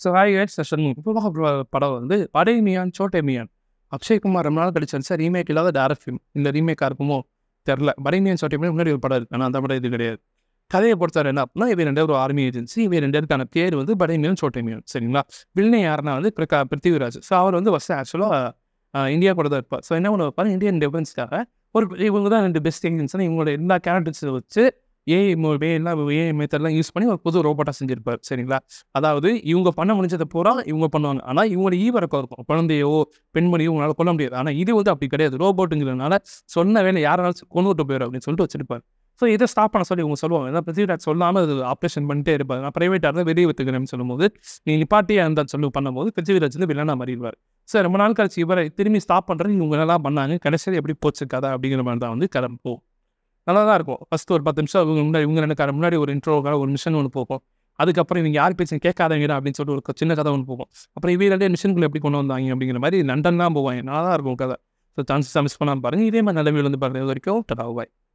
so hi guys session இப்போ பார்க்க போற படம் வந்து படை மியான் சோட்டே மியான் அக்ஷய்குமார் ரொம்ப நாள் கழிச்சு சார் ரீமேக் இல்லாத டேரக்ட் ஃபிலிம் இந்த ரீமேக்காக இருக்குமோ தெரில படை மியான் சோட்டே மியான் முன்னாடி ஒரு படம் இருக்கு ஆனால் அந்த படம் இது கிடையாது கதையை பொறுத்தவரை என்ன அப்படின்னா இவன் ரெண்டு ஒரு ஆர்மி ஏஜென்சி இவன் ரெண்டு பேருக்கான பேர் வந்து படை மியான் சோட்டே மியான் சரிங்களா வில்லை யாருன்னா வந்து பிரகா பிருத்திவிராஜ் ஸோ அவர் வந்து ஃபஸ்ட்டு ஆக்சுவலாக இந்தியா கூட தான் இருப்பார் ஸோ என்ன பண்ண வைப்பார் இந்தியன் டிஃபென்ஸ்க்காக ஒரு இவங்க தான் ரெண்டு பெஸ்ட் ஏஜென்ட்ஸ் இவங்களோட எல்லா கேரக்டர்ஸை வச்சு ஏஐ வே எல்லாம் ஏஐ மெத்தட்லாம் யூஸ் பண்ணி ஒரு புது ரோபோட்டாக செஞ்சிருப்பார் சரிங்களா அதாவது இவங்க பண்ண முடிஞ்சதை பூரா இவங்க பண்ணுவாங்க ஆனால் இவங்களோட ஈவரக்கம் இருக்கும் குழந்தையோ பெண்மணியோ இவங்களால கொல்ல முடியாது ஆனால் இது வந்து அப்படி கிடையாது ரோபோட்டுங்கிறதுனால சொன்ன வேலை யாராலும் கொண்டு விட்டு போயிடும் அப்படின்னு சொல்லிட்டு வச்சிருப்பார் ஸோ இதை ஸ்டாப் பண்ண சொல்லி இவங்க சொல்லுவாங்க ஏன்னா பிருத்திவிராஜ் சொல்லாமல் அது ஆப்ரேஷன் பண்ணிட்டே இருப்பாங்க நான் ப்ரைவேட்டாக இருந்தால் வெளியே வித்துக்கிறேன்னு சொல்லும்போது நீ நிப்பாட்டியாக இருந்தால் சொல்லி பண்ணும்போது பிருத்திவிராஜ் வந்து வில்லனா மாறிடுவார் ஸோ ரொம்ப நாள் கழிச்சு இவரை திரும்பி ஸ்டாப் பண்ணுறது இவங்க நல்லா பண்ணாங்க கடைசியில் எப்படி போச்சு கதை அப்படிங்கிற மாதிரி தான் வந்து கதை போகும் நல்லா தான் இருக்கும் ஃபஸ்ட்டு ஒரு பத்து நிமிஷம் இவங்க முன்னாடி இவங்க ரெண்டு கதை முன்னாடி ஒரு இன்ட்ரோக்காக ஒரு மிஷன் ஒன்று போகும் அதுக்கப்புறம் இவங்க யார் பேச்சு கேட்காதவங்க அப்படின்னு சொல்லிட்டு ஒரு சின்ன கதை ஒன்று போகும் அப்புறம் இவங்க ரெண்டே மிஷனுக்குள்ள எப்படி கொண்டு வந்தாங்க அப்படிங்கிற மாதிரி லண்டன் தான் போவாங்க நல்லா தான் இருக்கும் கதை ஸோ சான்சஸ் மிஸ் பண்ணாமல் பாருங்கள் இதே மாதிரி நிலைமையில் வந்து பாருங்கள் இது வரைக்கும் டடா பாய்